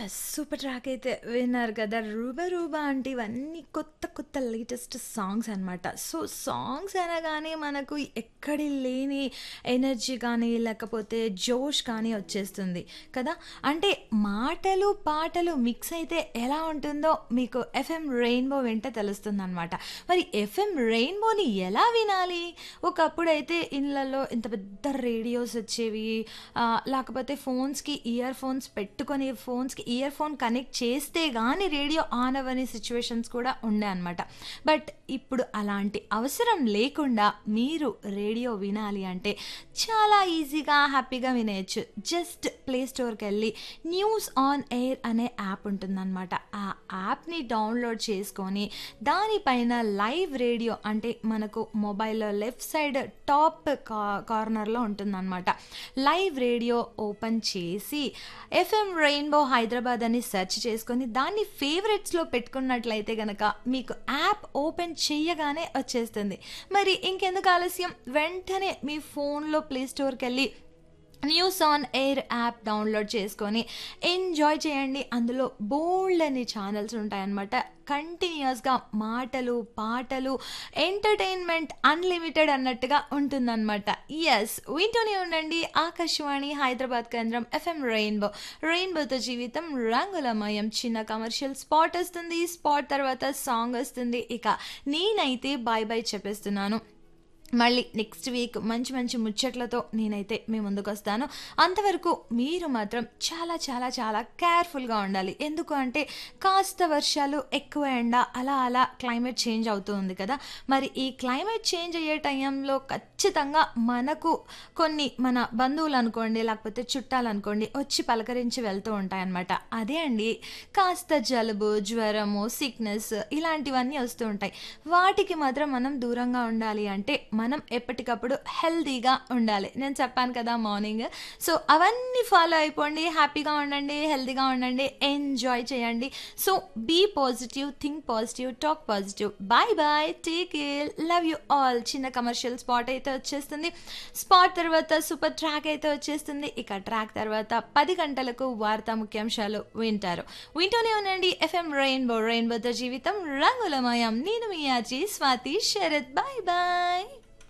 Yes. Super track అయితే విన్నారు కదా! 'రూబా రూబా' అంటే ఇవన్నీ కొత్త కొత్త లేటెస్ట్ సాంగ్స్ అనమాట. సో, సాంగ్స్ అనగానే మనకు ఎక్కడి లేని ఎనర్జీ కానీ, లేకపోతే జోష్ కానీ వచ్చేస్తుంది కదా! అంటే మాటలు, పాటలు మిక్స్ అయితే ఎలా ఉంటుందో మీకు ఎఫ్ఎం రెయిన్బో వింటే తెలుస్తుందనమాట. మరి ఎఫ్ఎం రెయిన్బోని ఎలా వినాలి? ఒకప్పుడైతే ఇళ్ళల్లో ఇంత పెద్ద రేడియోస్ వచ్చేవి. ఆహ్, లేకపోతే ఫోన్స్‌కి ఇయర్ ఫోన్స్ పెట్టుకొని ఫోన్స్‌కి ఇయర్ ఫోన్ కనెక్ట్ చేస్తే గానీ రేడియో ఆన్ అవ్వని సిట్యుయేషన్స్ కూడా ఉండే అనమాట. బట్ ఇప్పుడు అలాంటి అవసరం లేకుండా మీరు రేడియో వినాలి అంటే చాలా ఈజీగా, హ్యాపీగా వినేయొచ్చు. జస్ట్ ప్లే స్టోర్‌కెళ్ళి న్యూస్ ఆన్ ఎయిర్ అనే యాప్ ఉంటుందనమాట. ఆ యాప్‌ని డౌన్‌లోడ్ చేసుకొని దానిపైన లైవ్ రేడియో అంటే మనకు మొబైల్‌లో లెఫ్ట్ సైడ్ టాప్ కా కార్నర్‌లో ఉంటుందనమాట. లైవ్ రేడియో ఓపెన్ చేసి ఎఫ్ఎం రెయిన్బో హైదరాబాద్ అని సెర్చ్ చేసుకొని దాన్ని ఫేవరెట్స్‌లో పెట్టుకున్నట్లయితే గనక మీకు యాప్ ఓపెన్ చెయ్యగానే వచ్చేస్తుంది. మరి ఇంకెందుకు ఆలస్యం వెంటనే మీ ఫోన్‌లో ప్లే స్టోర్‌కెళ్ళి news on air app download చేసుకొని ఎంజాయ్ చేయండి. అందులో బోలెడన్ని ఛానెల్స్ ఉంటాయన్నమాట. కంటిన్యూయస్‌గా మాటలు, పాటలు, ఎంటర్‌టైన్‌మెంట్ అన్‌లిమిటెడ్ అన్నట్టుగా ఉంటుందన్నమాట. యెస్. వింటూనే ఉండండి ఆకాశవాణి హైదరాబాద్ కేంద్రం ఎఫ్ఎం రెయిన్బో. రెయిన్బోతో జీవితం రంగులమయం. చిన్న కమర్షియల్ స్పాట్ వస్తుంది. స్పాట్ తర్వాత సాంగ్ వస్తుంది. ఇక నేనైతే బాయ్ బాయ్ చెప్పేస్తున్నాను. మళ్ళీ నెక్స్ట్ వీక్ మంచి మంచి ముచ్చట్లతో నేనైతే మీ ముందుకొస్తాను. అంతవరకు మీరు మాత్రం చాలా చాలా చాలా కేర్‌ఫుల్‌గా ఉండాలి. ఎందుకు అంటే కాస్త వర్షాలు, ఎక్కువ ఎండ అలా అలా క్లైమేట్ చేంజ్ అవుతూ ఉంది కదా! మరి ఈ క్లైమేట్ చేంజ్ అయ్యే టైంలో ఖచ్చితంగా మనకు కొన్ని మన బంధువులనుకోండి, లేకపోతే చుట్టాలనుకోండి వచ్చి పలకరించి వెళ్తూ ఉంటాయన్నమాట. అదే అండి కాస్త జలుబు, జ్వరము, సిక్‌నెస్ ఇలాంటివన్నీ వస్తూ ఉంటాయి. వాటికి మాత్రం మనం దూరంగా ఉండాలి అంటే మనం ఎప్పటికప్పుడు హెల్తీగా ఉండాలి. నేను చెప్పాను కదా మార్నింగ్. సో, అవన్నీ ఫాలో అయిపోండి. హ్యాపీగా ఉండండి. హెల్తీగా ఉండండి. ఎంజాయ్ చేయండి. So, be positive, think positive, talk positive. Bye bye. Take care. Love you all. చిన్న కమర్షియల్ స్పాట్ అయితే వచ్చేస్తుంది. స్పాట్ తర్వాత సూపర్ ట్రాక్ అయితే వచ్చేస్తుంది. ఇక ట్రాక్ తర్వాత 10 గంటలకు వార్తా ముఖ్యాంశాలు వింటారు. వింటూనే ఉండండి ఎఫ్ఎం రెయిన్బో. రెయిన్బోతో జీవితం రంగులమయం. నేను మీ RJ Swathi Sharath. Bye bye.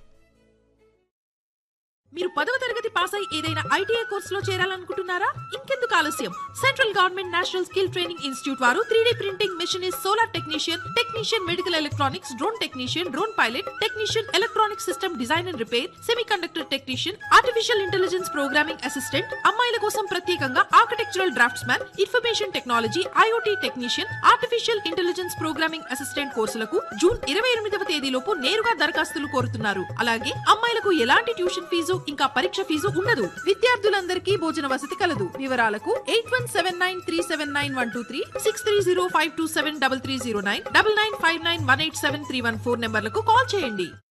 మీరు పదవ తరగతి పాస్ అయి ఏదైనా ఐటీఐ కోర్సులో చేరాలనుకుంటున్నారా? ఇంకెందుకు ఆలస్యం? Central government national skill training institute వారు 3D printing machinist, solar technician, technician medical electronics, drone technician, drone pilot, technician electronic system design and repair, semiconductor technician, artificial intelligence programming assistant, అమ్మాయిల కోసం ప్రత్యేకంగా architectural draftsman, information technology, IoT technician, artificial intelligence programming assistant కోర్సులకు June ఇరవై ఎనిమిదవ తేదీలోపు నేరుగా దరఖాస్తులు కోరుతున్నారు. అలాగే అమ్మాయిలకు ఎలాంటి ట్యూషన్ ఫీజు ఇంకా పరీక్ష ఫీజు ఉండదు. విద్యార్థులందరికీ భోజన వసతి కలదు. వివరాలకు eight one seven nine three seven nine one two three six three zero five two seven double three zero nine double nine five nine one eight seven three one four నెంబర్లకు call చేయండి.